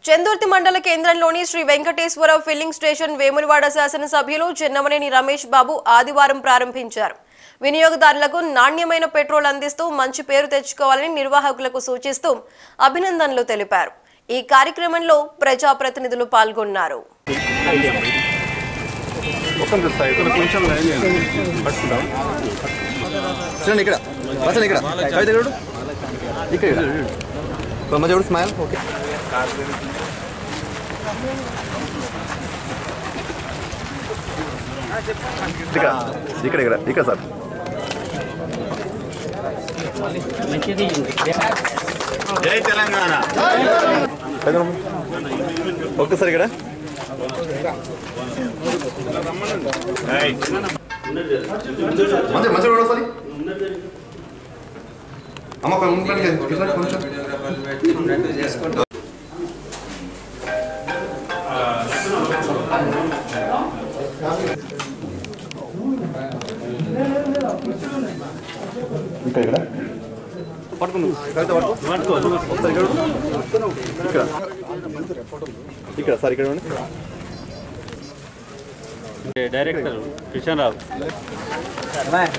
చందుర్తి మండల కేంద్రంలోని Sri Venkateswara filling station Vemulawada శాసనసభ్యులు చెన్నమనేని రమేష్ బాబు ఆదివారం ప్రారంభించారు వినియోగదారులకు నాణ్యమైన పెట్రోల్ అందిస్తూ మంచి పేరు తెచ్చుకోవాలని నిర్వాహకులకు సూచిస్తూ అభినందనలు తెలిపారు ఈ కార్యక్రమంలో ప్రజాప్రతినిధులు పాల్గొన్నారు చూడండి ఇక్కడ వసండి ఇక్కడ కవిత చూడు ఇక్కడ ఇక్కడ కొమ్మ చూడు స్మైల్ ఓకే ఇక్కడ ఇక్కడ ఇక్కడ ఇక్కడ సార్ జై తెలంగాణ ఒక్కసారి ఇక్కడ మంచిగా మంచిగా చూడు ఒకసారి అమ్మ కొంచెం ఉండండి, కింద కొంచెం ఇక్కడ ఇక్కడ పట్టుకుందు కవిత పట్టుకో ఒకసారి ఇక్కడ చూడు. ఇక్కడ ఇక్కడ సార్ ఇక్కడ చూడండి డైరెక్టర్ కిషన్ రావు